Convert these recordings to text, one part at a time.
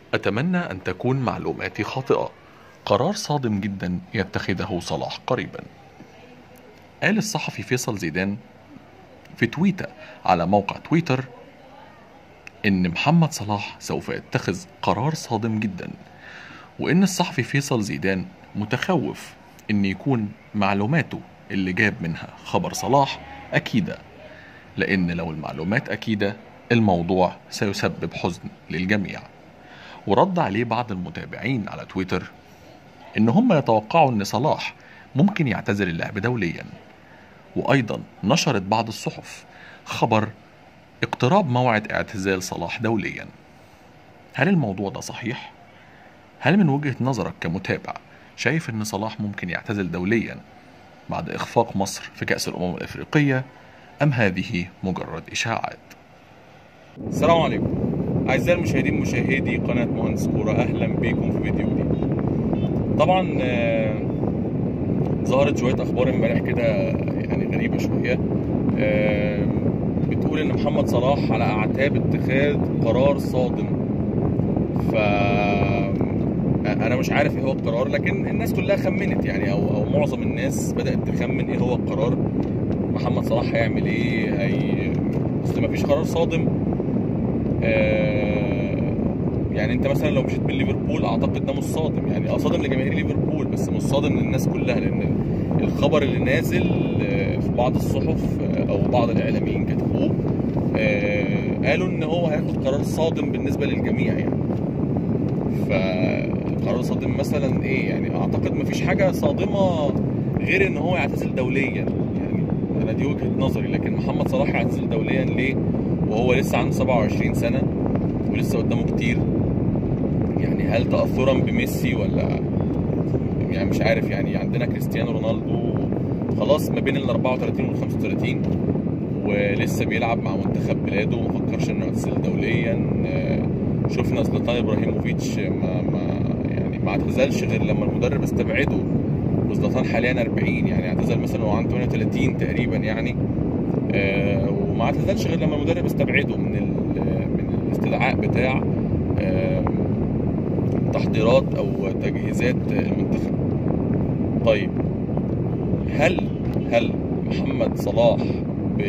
أتمنى أن تكون معلوماتي خاطئة قرار صادم جدا يتخذه صلاح قريبا قال الصحفي فيصل زيدان في تويتة على موقع تويتر إن محمد صلاح سوف يتخذ قرار صادم جدا وإن الصحفي فيصل زيدان متخوف إن يكون معلوماته اللي جاب منها خبر صلاح أكيدة لأن لو المعلومات أكيدة الموضوع سيسبب حزن للجميع ورد عليه بعض المتابعين على تويتر إن هم يتوقعوا إن صلاح ممكن يعتزل اللعب دوليا وأيضا نشرت بعض الصحف خبر اقتراب موعد اعتزال صلاح دوليا هل الموضوع ده صحيح؟ هل من وجهة نظرك كمتابع شايف إن صلاح ممكن يعتزل دوليا بعد إخفاق مصر في كأس الأمم الأفريقية أم هذه مجرد إشاعات؟ السلام عليكم أعزائي المشاهدين مشاهدي قناة مهندس كورة أهلا بكم في فيديو جديد طبعا آه، ظهرت شوية أخبار امبارح كده يعني غريبة شوية آه، بتقول إن محمد صلاح على أعتاب اتخاذ قرار صادم ف أنا مش عارف إيه هو القرار لكن الناس كلها خمنت يعني أو أو معظم الناس بدأت تخمن إيه هو القرار محمد صلاح هيعمل إيه هي أصل مفيش قرار صادم آه، يعني انت مثلا لو مشيت بالليفربول اعتقد ده مش صادم يعني اه صادم لجماهير ليفربول بس مش صادم للناس كلها لان الخبر اللي نازل آه، في بعض الصحف آه، او بعض الاعلاميين كتبوه آه، قالوا ان هو هياخد قرار صادم بالنسبه للجميع يعني فقرار صادم مثلا ايه يعني اعتقد مفيش حاجه صادمه غير ان هو يعتزل دوليا يعني انا دي وجهه نظري لكن محمد صلاح يعتزل دوليا ليه وهو لسه عنده 27 سنه ولسه قدامه كتير يعني هل تاثرا بميسي ولا يعني مش عارف يعني عندنا كريستيانو رونالدو خلاص ما بين ال 34 وال 35 ولسه بيلعب مع منتخب بلاده وما فكرش انه يعتزل دوليا آه، شفنا زلاتان ابراهيموفيتش ما ما يعني ما اعتزلش غير لما المدرب استبعده وزلاتان حاليا 40 يعني اعتزل مثلا وهو عنده 38 تقريبا يعني آه، وما اعتزلش غير لما المدرب استبعده من ال- من الاستدعاء بتاع آه، تحضيرات او تجهيزات المنتخب طيب هل هل محمد صلاح ب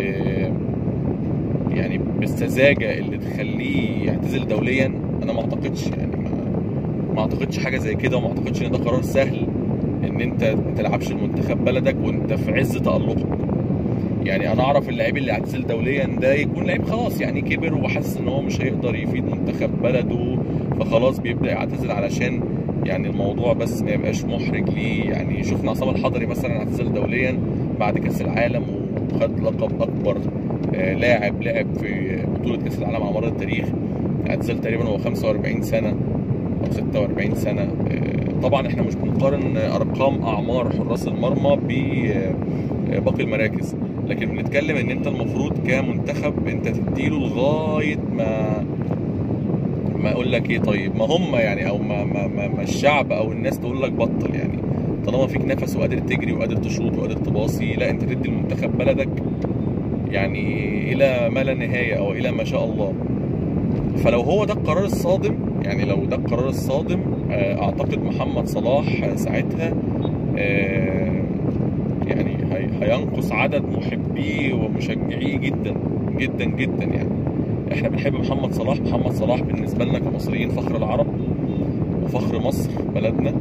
يعني بالسذاجه اللي تخليه يعتزل دوليا انا ما اعتقدش يعني ما, ما اعتقدش حاجه زي كده وما اعتقدش ان ده قرار سهل ان انت ما تلعبش المنتخب بلدك وانت في عز تالقك يعني انا اعرف اللعيب اللي اعتزل دوليا ده يكون لعيب خلاص يعني كبر وحاسس ان هو مش هيقدر يفيد منتخب بلده فخلاص بيبدا يعتزل علشان يعني الموضوع بس ما يبقاش محرج ليه يعني شفنا عصام الحضري مثلا اعتزل دوليا بعد كاس العالم وخد لقب اكبر آه، لاعب لعب في بطوله كاس العالم على مر التاريخ اعتزل تقريبا هو 45 سنه او 46 سنه آه، طبعا احنا مش بنقارن ارقام اعمار حراس المرمى بباقي المراكز لكن بنتكلم ان انت المفروض كمنتخب انت تديله لغايه ما ما اقول لك ايه طيب ما هم يعني او ما, ما, ما, ما الشعب او الناس تقول لك بطل يعني طالما فيك نفس وقادر تجري وقادر تشوط وقادر تباصي لا انت تدي المنتخب بلدك يعني الى ما لا نهايه او الى ما شاء الله فلو هو ده القرار الصادم يعني لو ده القرار الصادم آه، اعتقد محمد صلاح ساعتها آه، يعني هي- هينقص عدد محبيه ومشجعيه جدا جدا جدا يعني احنا بنحب محمد صلاح محمد صلاح بالنسبه لنا كمصريين فخر العرب وفخر مصر بلدنا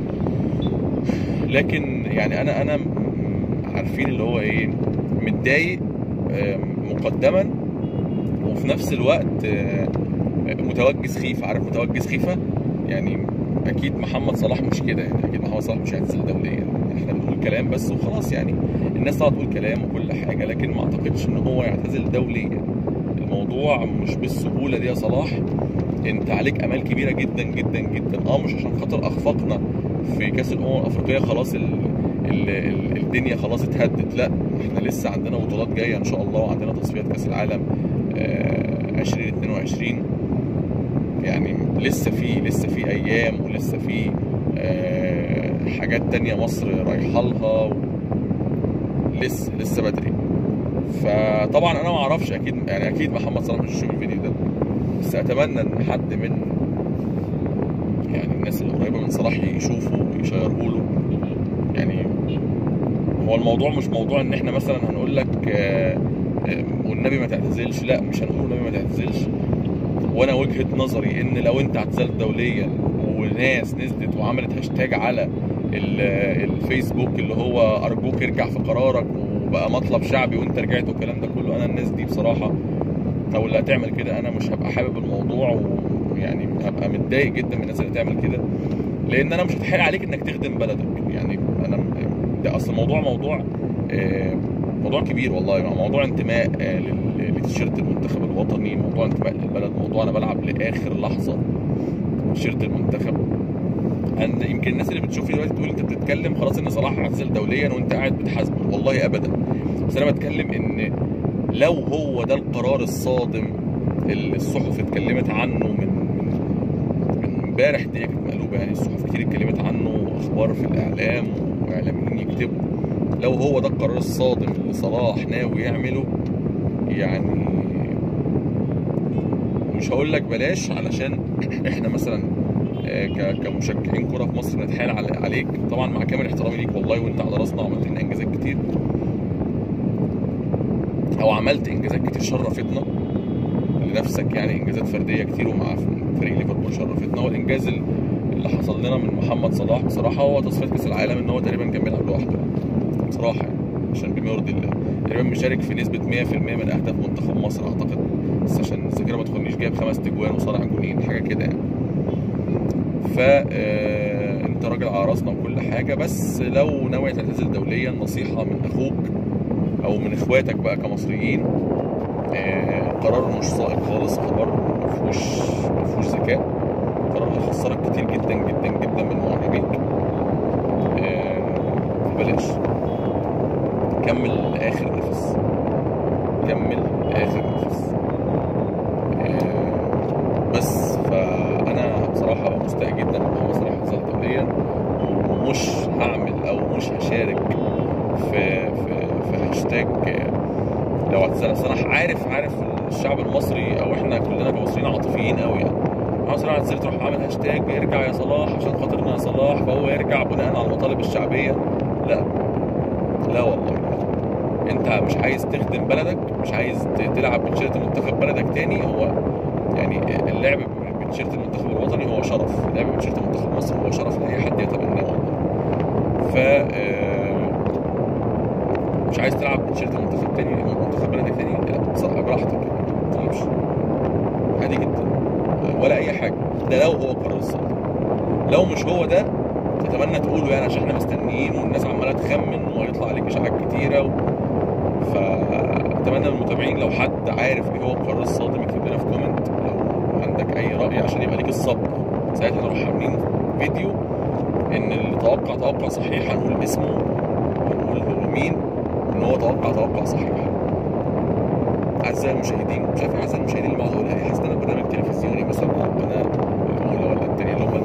لكن يعني انا انا م- م- عارفين اللي هو ايه متضايق آه، مقدما وفي نفس الوقت آه، متوجس خيفه عارف متوجس خيفه يعني اكيد محمد صلاح مش كده يعني اكيد محمد صلاح مش هيعتزل دوليا احنا بنقول كلام بس وخلاص يعني الناس طبعا تقول كلام وكل حاجه لكن ما اعتقدش ان هو يعتزل دوليا الموضوع مش بالسهوله دي يا صلاح انت عليك امال كبيره جدا جدا جدا اه مش عشان خاطر اخفقنا في كاس الامم الافريقيه خلاص ال ال ال الدنيا خلاص اتهدت لا احنا لسه عندنا بطولات جايه ان شاء الله وعندنا تصفيات كاس العالم آه 2022 يعني لسه في لسه في ايام ولسه في آه حاجات تانية مصر رايحه لها و... لسه لسه بدري فطبعا انا ما اعرفش اكيد يعني اكيد محمد صلاح مش هيشوف الفيديو ده بس اتمنى ان حد من يعني الناس اللي قريبه من صلاح يشوفوا ويشيروا له يعني هو الموضوع مش موضوع ان احنا مثلا هنقول لك آه، آه، والنبي ما تعتزلش لا مش هنقول والنبي ما تعتزلش وانا وجهه نظري ان لو انت اعتزلت دوليا وناس نزلت وعملت هاشتاج على ال- الفيسبوك اللي هو ارجوك ارجع في قرارك وبقى مطلب شعبي وانت رجعت والكلام ده كله انا الناس دي بصراحه لو اللي هتعمل كده انا مش هبقى حابب الموضوع ويعني هبقى متضايق جدا من الناس اللي هتعمل كده لان انا مش هتحايل عليك انك تخدم بلدك يعني انا ده اصل الموضوع موضوع آه، موضوع كبير والله موضوع انتماء آه، لل- لتيشيرت المنتخب الوطني موضوع انتماء للبلد موضوع انا بلعب لاخر لحظه تيشيرت المنتخب أنا يمكن الناس اللي بتشوفني دلوقتي تقول انت بتتكلم خلاص ان صلاح اعتزل دوليا وانت قاعد بتحاسبه والله ابدا بس انا بتكلم ان لو هو ده القرار الصادم اللي الصحف اتكلمت عنه من من امبارح دي كانت مقلوبه يعني الصحف كتير اتكلمت عنه واخبار في الاعلام واعلاميين يكتبوا لو هو ده القرار الصادم اللي صلاح ناوي يعمله يعني مش هقول لك بلاش علشان احنا مثلا آه، ك- كمشجعين كوره في مصر نتحايل على- عليك طبعا مع كامل احترامي ليك والله وانت على راسنا وعملت لنا انجازات كتير او عملت انجازات كتير شرفتنا لنفسك يعني انجازات فرديه كتير ومع فريق ليفربول شرفتنا والانجاز ال- اللي حصل لنا من محمد صلاح بصراحه هو تصفيات كاس العالم ان هو تقريبا كان بيلعب لوحده بصراحه يعني عشان بما يرضي الله تقريبا مشارك في نسبه 100% من اهداف منتخب مصر اعتقد بس عشان الذاكره ما تخونيش جايب خمس تجوان وصنع جونين حاجه كده يعني ف آه، انت راجل على راسنا وكل حاجه بس لو ناوي تعتزل دوليا نصيحه من اخوك او من اخواتك بقى كمصريين آه، قرار مش صائب خالص قرار ما فيهوش ما فيهوش ذكاء قرار هيخسرك كتير جدا جدا جدا من معجبيك آه، بلاش كمل لاخر نفس كمل لاخر نفس آه، بس فانا بصراحه مستاء جدا ان هو صلاح اعتزل دوليا ومش هعمل او مش هشارك في في في هاشتاج لو اعتزل أصل انا عارف عارف الشعب المصري او احنا كلنا كمصريين عاطفيين قوي يعني عاوز صلاح اعتزل تروح عامل هاشتاج ارجع يا صلاح عشان خاطرنا يا صلاح فهو يرجع بناء على المطالب الشعبيه لا لا والله انت مش عايز تخدم بلدك مش عايز ت- تلعب بتيشيرت منتخب بلدك تاني هو يعني اللعب بتيشيرت المنتخب الوطني هو شرف اللعب بتيشيرت منتخب مصر هو شرف لاي حد يتبناه والله ف آه، مش عايز تلعب بتيشيرت منتخب تاني منتخب بلدك تاني لا بصراحه براحتك ما تلعبش عادي جدا ولا اي حاجه ده لو هو القرار الصادق لو مش هو ده تتمنى تقوله يعني عشان احنا مستنيين والناس عماله تخمن ويطلع عليك اشاعات كتيره و... فاتمنى من المتابعين لو حد عارف ايه هو القرار الصادم يكتب لنا في كومنت لو عندك اي راي عشان يبقى ليك الصبر ساعتها نروح عاملين فيديو ان اللي توقع توقع صحيح هنقول اسمه هنقول هو مين ان هو توقع توقع صحيح اعزائي المشاهدين مش عارف اعزائي المشاهدين اللي بقعد اقولها ايه حاسس ان انا برنامج تلفزيوني مثلا على القناه الاولى ولا الثانيه اللي هم